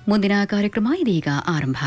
ಮುಂದಿನ ಕಾರ್ಯಕ್ರಮ ಇದೀಗ ಆರಂಭ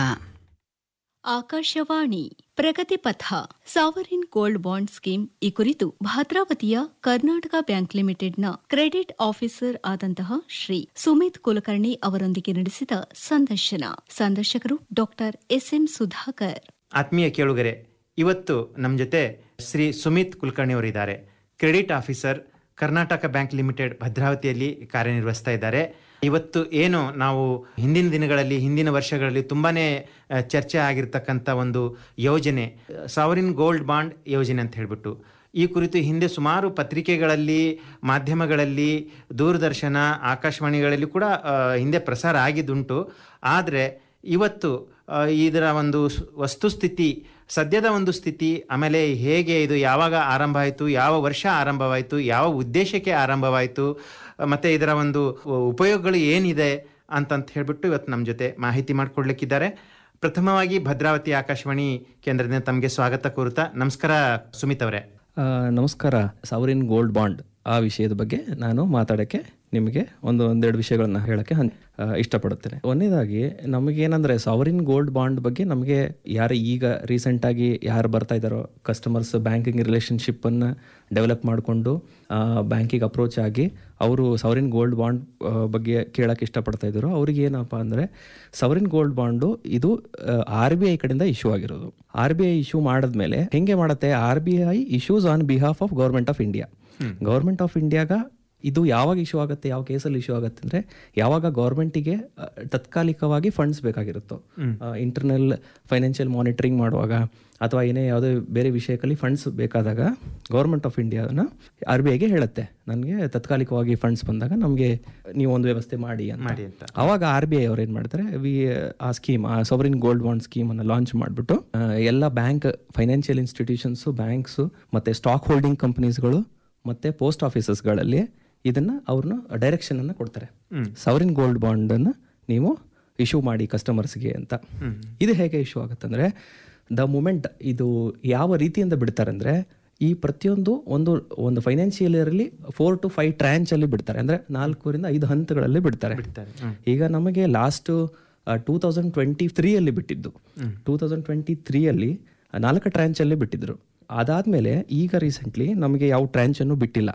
ಆಕಾಶವಾಣಿ ಪ್ರಗತಿ ಪಥ ಸಾವರಿನ್ ಗೋಲ್ಡ್ ಬಾಂಡ್ ಸ್ಕೀಮ್ ಈ ಕುರಿತು ಭದ್ರಾವತಿಯ ಕರ್ನಾಟಕ ಬ್ಯಾಂಕ್ ಲಿಮಿಟೆಡ್ನ ಕ್ರೆಡಿಟ್ ಆಫೀಸರ್ ಆದಂತಹ ಶ್ರೀ ಸುಮಿತ್ ಕುಲಕರ್ಣಿ ಅವರೊಂದಿಗೆ ನಡೆಸಿದ ಸಂದರ್ಶನ ಸಂದರ್ಶಕರು ಡಾಕ್ಟರ್ ಎಸ್ಎಂ ಸುಧಾಕರ್ ಆತ್ಮೀಯ ಕೇಳುಗರೆ ಇವತ್ತು ನಮ್ಮ ಜೊತೆ ಶ್ರೀ ಸುಮಿತ್ ಕುಲಕರ್ಣಿ ಅವರಿದ್ದಾರೆ credit officer Karnataka bank limited ಭದ್ರಾವತಿಯಲ್ಲಿ ಕಾರ್ಯನಿರ್ವಹಿಸ್ತಾ ಇದ್ದಾರೆ ಇವತ್ತು ಏನು ನಾವು ಹಿಂದಿನ ದಿನಗಳಲ್ಲಿ ಹಿಂದಿನ ವರ್ಷಗಳಲ್ಲಿ ತುಂಬಾನೇ ಆ, ಚರ್ಚೆ ಆಗಿರ್ತಕ್ಕಂಥ ಒಂದು ಯೋಜನೆ ಸಾವರಿನ್ ಗೋಲ್ಡ್ ಬಾಂಡ್ ಯೋಜನೆ ಅಂತ ಹೇಳ್ಬಿಟ್ಟು ಈ ಕುರಿತು ಹಿಂದೆ ಸುಮಾರು ಪತ್ರಿಕೆಗಳಲ್ಲಿ ಮಾಧ್ಯಮಗಳಲ್ಲಿ ದೂರದರ್ಶನ ಆಕಾಶವಾಣಿಗಳಲ್ಲಿ ಕೂಡ ಆ, ಹಿಂದೆ ಪ್ರಸಾರ ಆಗಿದ್ದುಂಟು ಆದರೆ ಇವತ್ತು ಆ, ಇದರ ಒಂದು ಸ್- ವಸ್ತುಸ್ಥಿತಿ ಸದ್ಯದ ಒಂದು ಸ್ಥಿತಿ ಆಮೇಲೆ ಹೇಗೆ ಇದು ಯಾವಾಗ ಆರಂಭ ಆಯಿತು ಯಾವ ವರ್ಷ ಆರಂಭವಾಯಿತು ಯಾವ ಉದ್ದೇಶಕ್ಕೆ ಆರಂಭವಾಯಿತು ಮತ್ತು ಇದರ ಒಂದು ಉಪಯೋಗಗಳು ಏನಿದೆ ಅಂತಂತ ಹೇಳ್ಬಿಟ್ಟು ಇವತ್ತು ನಮ್ಮ ಜೊತೆ ಮಾಹಿತಿ ಮಾಡಿಕೊಡ್ಲಿಕ್ಕಿದ್ದಾರೆ ಪ್ರಥಮವಾಗಿ ಭದ್ರಾವತಿ ಆಕಾಶವಾಣಿ ಕೇಂದ್ರದಿಂದ ತಮಗೆ ಸ್ವಾಗತ ಕೋರುತ್ತಾ ನಮಸ್ಕಾರ ಸುಮಿತ್ ಅವರೇ ಆ, ನಮಸ್ಕಾರ ಸಾವರಿನ್ ಗೋಲ್ಡ್ ಬಾಂಡ್ ಆ ವಿಷಯದ ಬಗ್ಗೆ ನಾನು ಮಾತಾಡೋಕ್ಕೆ ನಿಮಗೆ ಒಂದು ಒಂದೆರಡು ವಿಷಯಗಳನ್ನ ಹೇಳೋಕ್ಕೆ ಹನ್ ಆ, ಇಷ್ಟಪಡುತ್ತೇನೆ ಒಂದನೇದಾಗಿ ನಮಗೇನಂದರೆ ಸಾವರಿನ್ ಗೋಲ್ಡ್ ಬಾಂಡ್ ಬಗ್ಗೆ ನಮಗೆ ಯಾರು ಈಗ ರೀಸೆಂಟಾಗಿ ಯಾರು ಬರ್ತಾ ಇದ್ದಾರೋ ಕಸ್ಟಮರ್ಸ್ ಬ್ಯಾಂಕಿಂಗ್ ರಿಲೇಷನ್ಶಿಪ್ಪನ್ನು ಡೆವಲಪ್ ಮಾಡಿಕೊಂಡು ಬ್ಯಾಂಕಿಗೆ ಅಪ್ರೋಚ್ ಆಗಿ ಅವರು ಸವರಿನ್ ಗೋಲ್ಡ್ ಬಾಂಡ್ ಬಗ್ಗೆ ಕೇಳಕ್ಕೆ ಇಷ್ಟಪಡ್ತಾ ಇದ್ರು ಅವ್ರಿಗೆ ಏನಪ್ಪ ಅಂದರೆ ಸವರಿನ್ ಗೋಲ್ಡ್ ಬಾಂಡು ಇದು ಆರ್ ಬಿ ಐ ಕಡೆಯಿಂದ ಇಶ್ಯೂ ಆಗಿರೋದು ಆರ್ ಬಿ ಐ ಇಶ್ಯೂ ಮಾಡಿದ್ಮೇಲೆ ಹೆಂಗೆ ಮಾಡುತ್ತೆ R B I issues on behalf of government of India government of ಇಂಡಿಯಾಗ ಇದು ಯಾವಾಗ ಇಶ್ಯೂ ಆಗುತ್ತೆ ಯಾವ ಕೇಸಲ್ಲಿ ಇಶ್ಯೂ ಆಗುತ್ತೆ ಅಂದರೆ ಯಾವಾಗ ಗೌರ್ಮೆಂಟಿಗೆ ತತ್ಕಾಲಿಕವಾಗಿ ಫಂಡ್ಸ್ ಬೇಕಾಗಿರುತ್ತೋ ಇಂಟರ್ನಲ್ ಫೈನಾನ್ಷಿಯಲ್ ಮಾನಿಟರಿಂಗ್ ಮಾಡುವಾಗ ಅಥವಾ ಏನೇ ಯಾವುದೇ ಬೇರೆ ವಿಷಯದಲ್ಲಿ ಫಂಡ್ಸ್ ಬೇಕಾದಾಗ ಗೌರ್ಮೆಂಟ್ ಆಫ್ ಇಂಡಿಯಾನ ಆರ್ ಬಿ ಐಗೆ ಹೇಳುತ್ತೆ ನನಗೆ ತತ್ಕಾಲಿಕವಾಗಿ ಫಂಡ್ಸ್ ಬಂದಾಗ ನಮಗೆ ನೀವು ಒಂದು ವ್ಯವಸ್ಥೆ ಮಾಡಿ ಅಂತ ಮಾಡಿ ಅಂತ ಅವಾಗ ಆರ್ ಬಿ ಐ ಅವ್ರು ಏನು ಮಾಡ್ತಾರೆ ವಿ ಆ ಸ್ಕೀಮ್ ಆ ಸೊವರಿನ್ ಗೋಲ್ಡ್ ಬಾಂಡ್ ಸ್ಕೀಮನ್ನು ಲಾಂಚ್ ಮಾಡಿಬಿಟ್ಟು ಎಲ್ಲ ಬ್ಯಾಂಕ್ ಫೈನಾನ್ಷಿಯಲ್ ಇನ್ಸ್ಟಿಟ್ಯೂಷನ್ಸು ಬ್ಯಾಂಕ್ಸು ಮತ್ತು ಸ್ಟಾಕ್ ಹೋಲ್ಡಿಂಗ್ ಕಂಪನೀಸ್ಗಳು ಮತ್ತು ಪೋಸ್ಟ್ ಆಫೀಸಸ್ಗಳಲ್ಲಿ ಇದನ್ನು ಅವ್ರನ್ನ ಡೈರೆಕ್ಷನನ್ನು ಕೊಡ್ತಾರೆ ಸವರಿನ್ ಗೋಲ್ಡ್ ಬಾಂಡನ್ನು ನೀವು ಇಶ್ಯೂ ಮಾಡಿ ಕಸ್ಟಮರ್ಸ್ಗೆ ಅಂತ ಇದು ಹೇಗೆ ಇಶ್ಯೂ ಆಗುತ್ತಂದರೆ ದ ಮೂಮೆಂಟ್ ಇದು ಯಾವ ರೀತಿಯಿಂದ ಬಿಡ್ತಾರೆ ಅಂದರೆ ಈ ಪ್ರತಿಯೊಂದು ಒಂದು ಒಂದು ಫೈನಾನ್ಷಿಯಲ್ ಇಯರಲ್ಲಿ ಫೋರ್ ಟು ಫೈವ್ ಟ್ರ್ಯಾಂಚಲ್ಲಿ ಬಿಡ್ತಾರೆ ಅಂದರೆ ನಾಲ್ಕರಿಂದ ಐದು ಹಂತಗಳಲ್ಲಿ ಬಿಡ್ತಾರೆ ಈಗ ನಮಗೆ ಲಾಸ್ಟ್ ಟೂ ತೌಸಂಡ್ ಟ್ವೆಂಟಿ ತ್ರೀಯಲ್ಲಿ ಬಿಟ್ಟಿದ್ದು ಟೂ ತೌಸಂಡ್ ಟ್ವೆಂಟಿ ತ್ರೀಯಲ್ಲಿ ನಾಲ್ಕು ಟ್ರ್ಯಾಂಚಲ್ಲಿ ಬಿಟ್ಟಿದ್ರು ಅದಾದಮೇಲೆ ಈಗ ರೀಸೆಂಟ್ಲಿ ನಮಗೆ ಯಾವ ಟ್ರ್ಯಾಂಚನ್ನು ಬಿಟ್ಟಿಲ್ಲ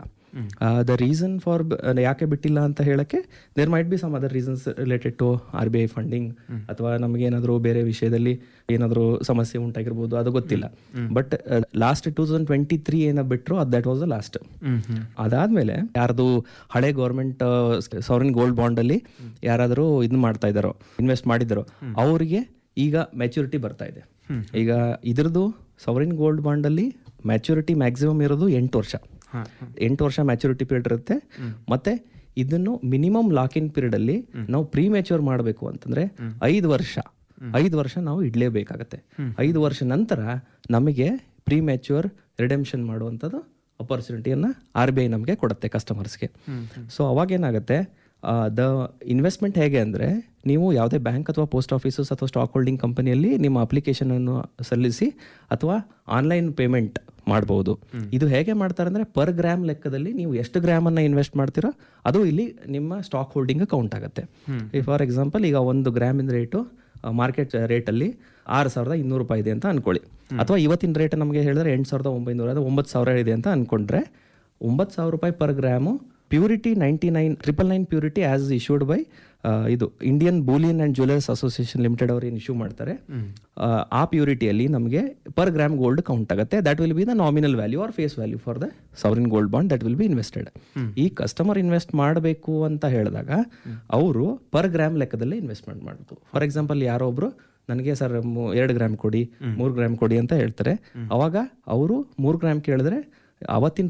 ದ ರೀಸನ್ ಫಾರ್ ಯಾಕೆ ಬಿಟ್ಟಿಲ್ಲ ಅಂತ ಹೇಳಕ್ಕೆ there might be some other reasons related to R B I funding ಅಥವಾ ನಮಗೇನಾದರೂ ಬೇರೆ ವಿಷಯದಲ್ಲಿ ಏನಾದರೂ ಸಮಸ್ಯೆ ಉಂಟಾಗಿರ್ಬೋದು ಅದು ಗೊತ್ತಿಲ್ಲ but last two thousand twenty three ಏನ ಬಿಟ್ಟರು ಅದು ದಟ್ ವಾಸ್ ದ ಲಾಸ್ಟ್ ಅದಾದ್ಮೇಲೆ ಯಾರ್ದು ಹಳೆ ಗೌರ್ಮೆಂಟ್ ಸವರಿನ್ ಗೋಲ್ಡ್ ಬಾಂಡ್ ಅಲ್ಲಿ ಯಾರಾದರೂ ಇದು ಮಾಡ್ತಾ ಇದ್ದಾರೋ ಇನ್ವೆಸ್ಟ್ ಮಾಡಿದ್ದಾರೋ ಅವರಿಗೆ ಈಗ ಮೆಚುರಿಟಿ ಬರ್ತಾ ಇದೆ ಈಗ ಇದ್ರದ್ದು ಸವರಿನ್ ಗೋಲ್ಡ್ ಬಾಂಡ್ ಅಲ್ಲಿ ಮ್ಯಾಚುರಿಟಿ ಮ್ಯಾಕ್ಸಿಮಮ್ ಇರೋದು ಎಂಟು ವರ್ಷ ಎಂಟು ವರ್ಷ ಮ್ಯಾಚುರಿಟಿ ಪೀರಿಯಡ್ ಇರುತ್ತೆ ಮತ್ತೆ ಇದನ್ನು ಮಿನಿಮಮ್ ಲಾಕ್ ಇನ್ ಪೀರಿಯಡ್ ಅಲ್ಲಿ ನಾವು ಪ್ರೀ ಮ್ಯಾಚೂರ್ ಮಾಡಬೇಕು ಅಂತಂದ್ರೆ ಐದು ವರ್ಷ ಐದು ವರ್ಷ ನಾವು ಇಡ್ಲೇಬೇಕಾಗತ್ತೆ ಐದು ವರ್ಷ ನಂತರ ನಮಗೆ ಪ್ರೀ ಮ್ಯಾಚೂರ್ ರಿಡೆಂಪ್ಷನ್ ಮಾಡುವಂಥದ್ದು ಅಪರ್ಚುನಿಟಿಯನ್ನು ಆರ್ ಬಿ ಐ ನಮಗೆ ಕೊಡುತ್ತೆ ಕಸ್ಟಮರ್ಸ್ಗೆ ಸೊ ಅವಾಗ ಏನಾಗುತ್ತೆ ದ ಇನ್ವೆಸ್ಟ್ಮೆಂಟ್ ಹೇಗೆ ಅಂದರೆ ನೀವು ಯಾವುದೇ ಬ್ಯಾಂಕ್ ಅಥವಾ ಪೋಸ್ಟ್ ಆಫೀಸಸ್ ಅಥವಾ ಸ್ಟಾಕ್ ಹೋಲ್ಡಿಂಗ್ ಕಂಪನಿಯಲ್ಲಿ ನಿಮ್ಮ ಅಪ್ಲಿಕೇಶನ್ ಅನ್ನು ಸಲ್ಲಿಸಿ ಅಥವಾ ಆನ್ಲೈನ್ ಪೇಮೆಂಟ್ ಮಾಡ್ಬೋದು ಇದು ಹೇಗೆ ಮಾಡ್ತಾರೆ ಅಂದರೆ ಪರ್ ಗ್ರಾಮ್ ಲೆಕ್ಕದಲ್ಲಿ ನೀವು ಎಷ್ಟು ಗ್ರಾಮನ್ನು ಇನ್ವೆಸ್ಟ್ ಮಾಡ್ತೀರೋ ಅದು ಇಲ್ಲಿ ನಿಮ್ಮ ಸ್ಟಾಕ್ ಹೋಲ್ಡಿಂಗ್ ಕೌಂಟ್ ಆಗುತ್ತೆ ಫಾರ್ ಎಕ್ಸಾಂಪಲ್ ಈಗ ಒಂದು ಗ್ರಾಮಿನ ರೇಟು ಮಾರ್ಕೆಟ್ ರೇಟಲ್ಲಿ ಆರು ಸಾವಿರದ ಇನ್ನೂರು ರೂಪಾಯಿ ಇದೆ ಅಂತ ಅನ್ಕೊಳ್ಳಿ ಅಥವಾ ಇವತ್ತಿನ ರೇಟ್ ನಮಗೆ ಹೇಳಿದ್ರೆ ಎಂಟು ಸಾವಿರದ ಒಂಬೈನೂರ ಅಥವಾ ಒಂಬತ್ತು ಸಾವಿರ ಇದೆ ಅಂತ ಅನ್ಕೊಂಡ್ರೆ ಒಂಬತ್ತು ಸಾವಿರ ರೂಪಾಯಿ per gram purity ninety nine triple nine purity as issued by ಇದು Indian bullion and jewellers association limited ಅವ್ರು ಏನು ಇಶ್ಯೂ ಮಾಡ್ತಾರೆ ಆ, ಆ ಪ್ಯೂರಿಟಿಯಲ್ಲಿ ನಮಗೆ ಪರ್ ಗ್ರಾಮ್ ಗೋಲ್ಡ್ ಕೌಂಟ್ ಆಗುತ್ತೆ that will be the nominal value or face value for the sovereign gold bond that will be invested ಈ ಕಸ್ಟಮರ್ ಇನ್ವೆಸ್ಟ್ ಮಾಡಬೇಕು ಅಂತ ಹೇಳಿದಾಗ ಅವರು ಪರ್ ಗ್ರಾಮ್ ಲೆಕ್ಕದಲ್ಲೇ ಇನ್ವೆಸ್ಟ್ಮೆಂಟ್ ಮಾಡಬೇಕು ಫಾರ್ ಎಕ್ಸಾಂಪಲ್ ಯಾರೋ ಒಬ್ರು ನನಗೆ ಸರ್ ಎರಡು ಗ್ರಾಮ್ ಕೊಡಿ ಮೂರು ಗ್ರಾಮ್ ಕೊಡಿ ಅಂತ ಹೇಳ್ತಾರೆ ಅವಾಗ ಅವರು ಮೂರು ಗ್ರಾಮ್ ಕೇಳಿದ್ರೆ ಅವತ್ತಿನ